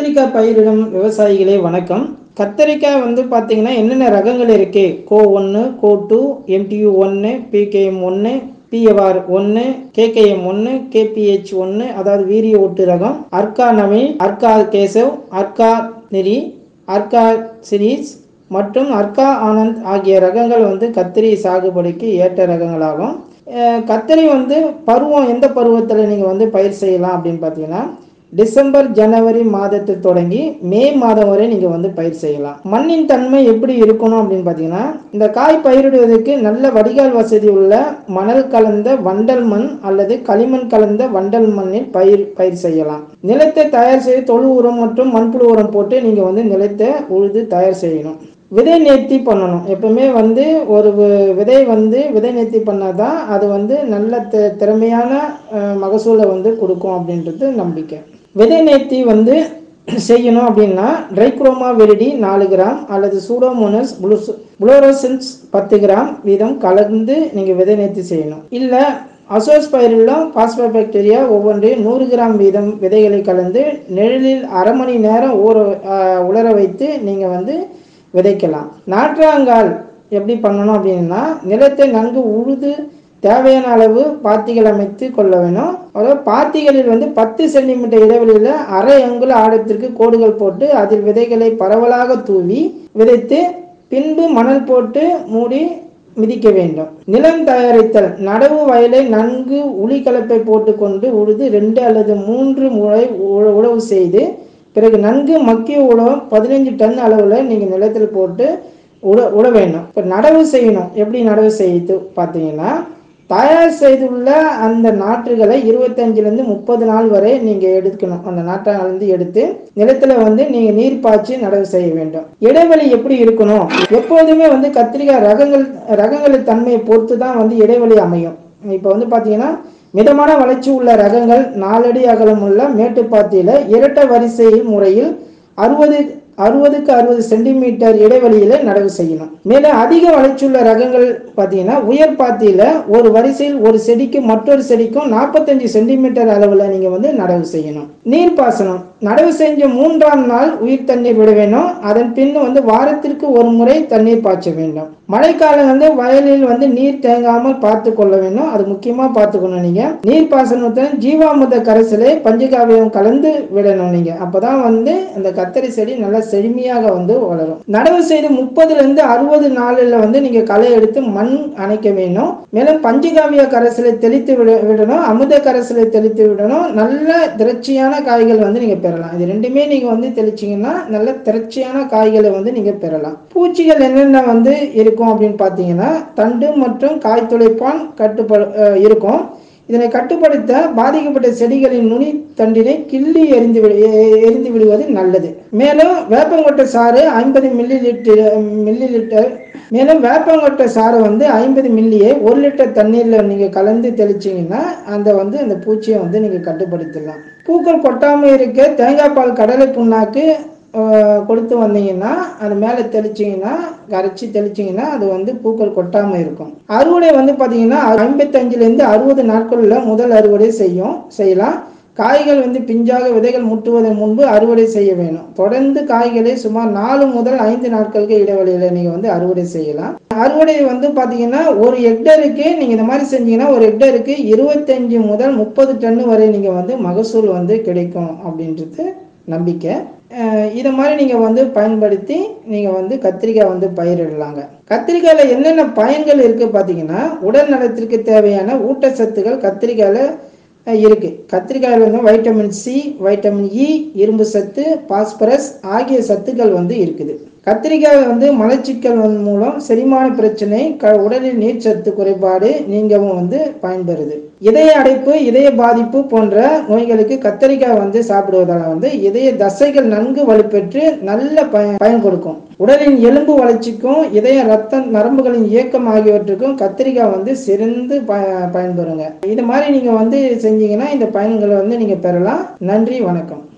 கத்திரிக்காய் பயிரிடும் விவசாயிகளே வணக்கம் கத்திரிக்காய் வந்து பார்த்தீங்கன்னா என்னென்ன ரகங்கள் இருக்கு கோ ஒன்று கோ டூ எம்டியூ ஒன்று பிகேஎம் ஒன்று பிஎவ்ஆர் ஒன்று கேகேஎம் ஒன்று கேபிஹெச் ஒன்று அதாவது வீரிய ஒட்டு ரகம் அர்கா நவீன் அர்கா கேசவ் அர்கா நிரி அர்கா சிரீஸ் மற்றும் அர்கா ஆனந்த் ஆகிய ரகங்கள் வந்து கத்திரி சாகுபடிக்கு ஏற்ற ரகங்களாகும் அஹ் கத்திரி வந்து பருவம் எந்த பருவத்தில் நீங்கள் வந்து பயிர் செய்யலாம் அப்படின்னு பார்த்தீங்கன்னா டிசம்பர் ஜனவரி மாதத்தில் தொடங்கி மே மாதம் வரை நீங்கள் வந்து பயிர் செய்யலாம் மண்ணின் தன்மை எப்படி இருக்கணும் அப்படின்னு பார்த்தீங்கன்னா இந்த காய் பயிரிடுவதற்கு நல்ல வடிகால் வசதி உள்ள மணல் கலந்த வண்டல் மண் அல்லது களிமண் கலந்த வண்டல் மண்ணில் பயிர் பயிர் செய்யலாம் நிலத்தை தயார் செய்து தொழு உரம் மற்றும் மண்புழு உரம் போட்டு நீங்கள் வந்து நிலத்தை உழுது தயார் செய்யணும் விதை நேர்த்தி பண்ணணும் எப்பவுமே வந்து ஒரு வி- விதை வந்து விதை நேர்த்தி பண்ணாதான் அது வந்து நல்ல தி- திறமையான அஹ், மகசூலை வந்து கொடுக்கும் அப்படின்றது நம்பிக்கை விதை நேர்த்தி வந்து செய்யணும் அப்படின்னா ட்ரைக்ரோமா வெரிடி நாலு கிராம் அல்லது சூடோமோனஸ் புளோரோசன்ஸ் பத்து கிராம் வீதம் கலந்து நீங்கள் விதை நேர்த்தி செய்யணும் இல்லை அசோஸ்பைரிலும் பாஸ்போபாக்டீரியா ஒவ்வொன்றையும் நூறு கிராம் வீதம் விதைகளை கலந்து நிழலில் அரை மணி நேரம் ஊற அஹ், உலர வைத்து நீங்கள் வந்து விதைக்கலாம் நாற்றாங்கால் எப்படி பண்ணணும் அப்படின்னா நிலத்தை நன்கு உழுது தேவையான அளவு பாத்திகள் அமைத்து கொள்ள வேணும் அதாவது பாத்திகளில் வந்து பத்து சென்டிமீட்டர் இடைவெளியில் அரை அங்குல ஆழத்திற்கு கோடுகள் போட்டு அதில் விதைகளை பரவலாக தூவி விதைத்து பின்பு மணல் போட்டு மூடி மிதிக்க வேண்டும் நிலம் தயாரித்தல் நடவு வயலை நன்கு உளி கலப்பை போட்டுக்கொண்டு உழுது ரெண்டு அல்லது மூன்று முறை உழ- உழவு செய்து பிறகு நன்கு மக்கிய உழவு பதினஞ்சு டன் அளவில் நீங்கள் நிலத்தில் போட்டு உழ உழ வேண்டும் இப்போ நடவு செய்யணும் எப்படி நடவு செய்து பார்த்தீங்கன்னா தயார் செய்துள்ள அந்த நாற்றுகளை இருபத்தஞ்சிலேருந்து முப்பது நாள் வரை நீங்கள் எடுக்கணும் அந்த நாற்றாங்கலேருந்து எடுத்து நிலத்தில் வந்து நீங்கள் நீர் பாய்ச்சி நடவு செய்ய வேண்டும் இடைவெளி எப்படி இருக்கணும் எப்போதுமே வந்து கத்திரிக்காய் ரகங்கள் ரகங்களின் தன்மையை பொறுத்து தான் வந்து இடைவெளி அமையும் இப்போ வந்து பார்த்தீங்கன்னா மிதமான வளர்ச்சி உள்ள ரகங்கள் நாலடி அகலம் உள்ள மேட்டுப்பாத்தியில் இரட்டை வரிசை முறையில் அறுபது அறுபதுக்கு அறுபது சென்டிமீட்டர் இடைவெளியில நடவு செய்யணும் மேலும் அதிக வளர்ச்சியுள்ள ரகங்கள் பார்த்தீங்கன்னா உயர் பாத்தியில ஒரு வரிசையில் ஒரு செடிக்கு மற்றொரு செடிக்கும் நாற்பத்தஞ்சு சென்டிமீட்டர் அளவுல நீங்க வந்து நடவு செய்யணும் நீர்ப்பாசனம் நடவு செஞ்ச மூன்றாம் நாள் உயிர் தண்ணீர் விட வேணும் அதன் பின் வந்து வாரத்திற்கு ஒரு முறை தண்ணீர் பாய்ச்ச வேண்டும் மழைக்காலம் வந்து வயலில் வந்து நீர் தேங்காமல் பார்த்து கொள்ள வேண்டும் அது முக்கியமா பார்த்துக்கணும் நீங்க நீர் பாசனத்துடன் ஜீவாமிர்த கரைசலை பஞ்சகாவியம் கலந்து விடணும் நீங்க அப்பதான் வந்து அந்த கத்தரி செடி நல்லா செழுமையாக வந்து வளரும் நடவு செய்து முப்பதுல இருந்து அறுபது நாளில் வந்து நீங்க களை எடுத்து மண் அணைக்க வேணும் மேலும் பஞ்சகாவிய கரைசலை தெளித்து விட விடணும் அமுத கரைசலை தெளித்து விடணும் நல்ல திரட்சியான காய்கள் வந்து நீங்க பெறலாம் இது ரெண்டுமே நீங்க வந்து தெளிச்சீங்கன்னா நல்ல திரட்சியான காய்களை வந்து நீங்க பெறலாம் பூச்சிகள் என்னென்ன வந்து இருக்கும் அப்படின்னு பார்த்தீங்கன்னா தண்டு மற்றும் காய் துளைப்பான் கட்டுப்படு அஹ் இருக்கும் இதனை கட்டுப்படுத்த பாதிக்கப்பட்ட செடிகளின் நுனி தண்டினை கிள்ளி எரிந்து விடு எ- எரிந்து விடுவது நல்லது மேலும் வேப்பங்கொட்டை சாறு ஐம்பது மில்லி லிட்டர் மில்லி லிட்டர் மேலும் வேப்பங்கொட்டை சாறை வந்து ஐம்பது மில்லியை ஒரு லிட்டர் தண்ணீரில் நீங்கள் கலந்து தெளிச்சிங்கன்னா அந்த வந்து அந்த பூச்சியை வந்து நீங்கள் கட்டுப்படுத்தலாம் பூக்கள் கொட்டாமல் இருக்க தேங்காய் பால் கடலை புண்ணாக்கு அஹ், கொடுத்து வந்தீங்கன்னா அது மேலே தெளிச்சிங்கன்னா கரைச்சி தெளிச்சிங்கன்னா அது வந்து பூக்கள் கொட்டாமல் இருக்கும் அறுவடை வந்து பார்த்தீங்கன்னா ஐம்பத்தஞ்சிலேருந்து அறுபது நாட்களில் முதல் அறுவடை செய்யும் செய்யலாம் காய்கள் வந்து பிஞ்சாக விதைகள் முட்டுவதன் முன்பு அறுவடை செய்ய வேணும் தொடர்ந்து காய்களை சுமார் நாலு முதல் ஐந்து நாட்களுக்கு இடைவெளியில் நீங்கள் வந்து அறுவடை செய்யலாம் அறுவடை வந்து பார்த்தீங்கன்னா ஒரு ஹெக்டருக்கு நீங்கள் இந்த மாதிரி செஞ்சீங்கன்னா ஒரு ஹெக்டருக்கு இருபத்தஞ்சி முதல் முப்பது டன்னு வரை நீங்கள் வந்து மகசூல் வந்து கிடைக்கும் அப்படின்றது நம்பிக்கை அஹ் இதை மாதிரி நீங்கள் வந்து பயன்படுத்தி நீங்கள் வந்து கத்திரிக்காய் வந்து பயிரிடலாங்க கத்திரிக்காயில் என்னென்ன பயன்கள் இருக்குது பார்த்தீங்கன்னா உடல் நலத்திற்கு தேவையான ஊட்டச்சத்துக்கள் கத்திரிக்காயில் அஹ் இருக்கு கத்திரிக்காயில் வந்து வைட்டமின் சி வைட்டமின் இ இரும்பு சத்து பாஸ்பரஸ் ஆகிய சத்துக்கள் வந்து இருக்குது கத்திரிக்காய் வந்து மலச்சிக்கல் வந்து மூலம் செரிமான பிரச்சனை க உடலில் நீர்ச்சத்து குறைபாடு நீங்கவும் வந்து பயன்பெறுது இதய அடைப்பு இதய பாதிப்பு போன்ற நோய்களுக்கு கத்திரிக்காய் வந்து சாப்பிடுவதால் வந்து இதய தசைகள் நன்கு வலுப்பெற்று நல்ல பயன் பயன் கொடுக்கும் உடலின் எலும்பு வளர்ச்சிக்கும் இதய ரத்த நரம்புகளின் இயக்கம் ஆகியவற்றுக்கும் கத்திரிக்காய் வந்து சிறந்து ப பயன்பெறுங்க இது மாதிரி நீங்கள் வந்து செஞ்சீங்கன்னா இந்த பயன்களை வந்து நீங்கள் பெறலாம் நன்றி வணக்கம்